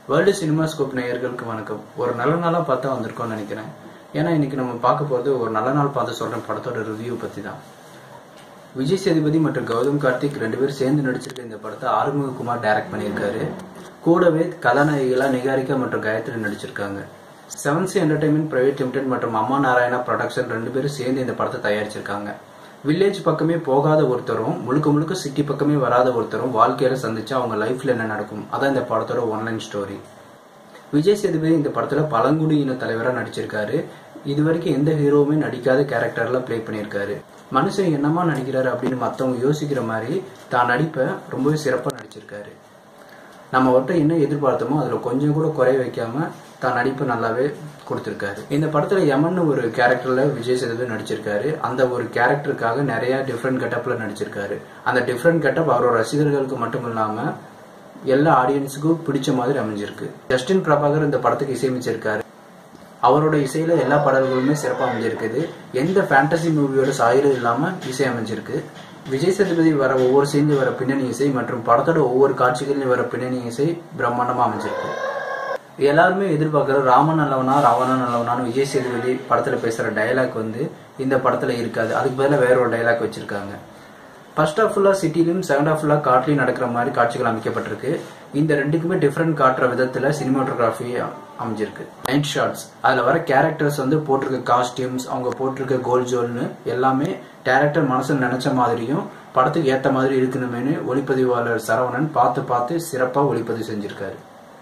world cinema scope நேயர்களுக்கு வணக்கம் ஒரு நல்ல நாளாக பார்த்தா வந்திருக்கோம்னு நினைக்கிறேன் ஏன்னா இன்னைக்கு நம்ம பார்க்க போகிறது ஒரு நல்ல நாள் பார்த்து சொல்கிற படத்தோட ரிவ்யூ பற்றி தான் விஜய் சேதுபதி மற்றும் கௌதம் கார்த்திக் ரெண்டு பேரும் சேர்ந்து நடிச்சிருக்க இந்த படத்தை ஆறுமுககுமார் டைரக்ட் பண்ணியிருக்காரு கூடவே கதாநாயகிகளா நிகாரிகா மற்றும் காயத்ரி நடிச்சிருக்காங்க செவன்சி என்டர்டைன்மெண்ட் பிரைவேட் லிமிடெட் மற்றும் அம்மா நாராயணா ப்ரொடக்ஷன் ரெண்டு பேரும் சேர்ந்து இந்த படத்தை தயாரிச்சிருக்காங்க வில்லேஜ் பக்கமே போகாத ஒருத்தரும் முழுக்க முழுக்க சிட்டி பக்கமே வராத ஒருத்தரும் வாழ்க்கையில சந்திச்சா அவங்க லைஃப்ல என்ன நடக்கும் அதான் இந்த படத்தோட ஒன்லைன் ஸ்டோரி விஜய் சேதுபதி இந்த படத்துல பழங்குடியின தலைவரா நடிச்சிருக்காரு இது வரைக்கும் எந்த ஹீரோவுமே நடிக்காத கேரக்டர்ல ப்ளே பண்ணியிருக்காரு மனுஷன் என்னமா நடிக்கிறாரு அப்படின்னு மத்தவங்க யோசிக்கிற மாதிரி தான் நடிப்பை ரொம்பவே சிறப்பா நடிச்சிருக்காரு நம்ம அவர்கிட்ட என்ன எதிர்பார்த்தோமோ அதுல கொஞ்சம் கூட குறை வைக்காம தான் நடிப்பு நல்லாவே கொடுத்திருக்காரு இந்த படத்துல யமன் ஒரு கேரக்டர்ல விஜய் சேதுபதி நடிச்சிருக்காரு அந்த ஒரு கேரக்டருக்காக நிறைய டிஃப்ரெண்ட் கெட்டப்ல நடிச்சிருக்காரு அந்த டிஃப்ரெண்ட் கெட்டப் அவரோட ரசிகர்களுக்கு மட்டும் இல்லாம எல்லா ஆடியன்ஸுக்கும் பிடிச்ச மாதிரி அமைஞ்சிருக்கு ஜஸ்டின் பிரபாகர் இந்த படத்துக்கு இசையமைச்சிருக்காரு அவரோட இசையில எல்லா பாடல்களுமே சிறப்பாக அமைஞ்சிருக்குது எந்த ஃபேண்டசி மூவியோட சாயலும் இல்லாம இசை அமைஞ்சிருக்கு விஜய் சேதுபதி வர ஒவ்வொரு சீன்லையும் வர பின்னணி இசை மற்றும் படத்தோட ஒவ்வொரு காட்சிகளிலும் வர பின்னணி இசை பிரம்மாண்டமா அமைஞ்சிருக்கு எல்லாருமே எதிர்பார்க்குற ராமன் நல்லவனா ராவணன் நல்லவனான்னு விஜய் சேதுபதி படத்துல பேசுற டயலாக் வந்து இந்த படத்துல இருக்காது அதுக்கு பதிலாக வேற ஒரு டயலாக் வச்சிருக்காங்க ஃபர்ஸ்ட் ஆஃப் ஃபுல்லாக சிட்டிலையும் செகண்ட் ஆஃப் ஃபுல்லாக காட்லையும் நடக்கிற மாதிரி காட்சிகள் அமைக்கப்பட்டிருக்கு இந்த ரெண்டுக்குமே டிஃப்ரெண்ட் காட்டுற விதத்தில் சினிமாட்டோகிராஃபி அமைஞ்சிருக்கு நைட் ஷாட்ஸ் அதில் வர கேரக்டர்ஸ் வந்து போட்டிருக்க காஸ்டியூம்ஸ் அவங்க போட்டிருக்க கோல் ஜோல்னு எல்லாமே டேரக்டர் மனசில் நினைச்ச மாதிரியும் படத்துக்கு ஏற்ற மாதிரி இருக்கணுமேனு ஒளிப்பதிவாளர் சரவணன் பார்த்து பார்த்து சிறப்பாக ஒளிப்பதிவு செஞ்சிருக்காரு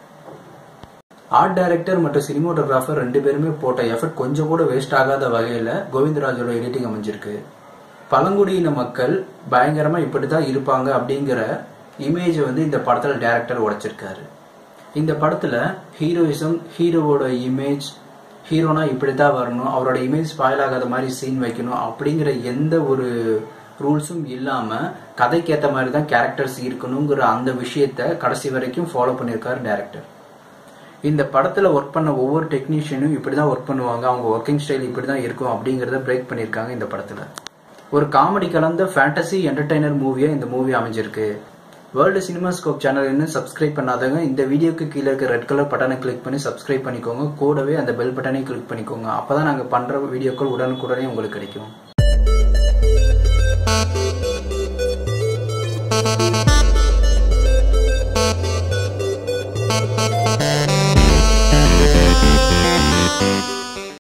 ஆர்ட் டைரக்டர் மற்றும் சினிமாட்டோகிராஃபர் ரெண்டு பேருமே போட்ட எஃபர்ட் கொஞ்சம் கூட வேஸ்ட் ஆகாத வகையில் கோவிந்தராஜோட எடிட்டிங் அமைஞ்சிருக்கு பழங்குடியின மக்கள் பயங்கரமா இப்படிதான் இருப்பாங்க அப்படிங்கிற இமேஜை வந்து இந்த படத்துல டைரக்டர் உடைச்சிருக்காரு இந்த படத்துல ஹீரோயிசம் ஹீரோவோட இமேஜ் ஹீரோனா இப்படித்தான் வரணும் அவரோட இமேஜ் ஸ்பாயில் ஆகாத மாதிரி சீன் வைக்கணும் அப்படிங்கிற எந்த ஒரு ரூல்ஸும் இல்லாம கதைக்கு ஏற்ற மாதிரி தான் கேரக்டர்ஸ் இருக்கணுங்கிற அந்த விஷயத்த கடைசி வரைக்கும் ஃபாலோ பண்ணியிருக்காரு டைரக்டர் இந்த படத்துல ஒர்க் பண்ண ஒவ்வொரு டெக்னீஷியனும் இப்படிதான் ஒர்க் பண்ணுவாங்க அவங்க ஒர்க்கிங் ஸ்டைல் இப்படிதான் இருக்கும் அப்படிங்கறத பிரேக் பண்ணியிருக்காங்க இந்த படத்துல ஒரு காமெடி கலந்த ஃபேண்டசி என்டர்டைனர் மூவியா இந்த மூவி அமைஞ்சிருக்கு வேர்ல்டு சினிமா ஸ்கோப் சேனல் இன்னும் சப்ஸ்கிரைப் பண்ணாதவங்க இந்த வீடியோக்கு கீழே இருக்க ரெட் கலர் பட்டனை கிளிக் பண்ணி சப்ஸ்கிரைப் பண்ணிக்கோங்க கூடவே அந்த பெல் பட்டனை கிளிக் பண்ணிக்கோங்க அப்பதான் நாங்க பண்ற வீடியோக்கள் உடனுக்குடனே உங்களுக்கு கிடைக்கும்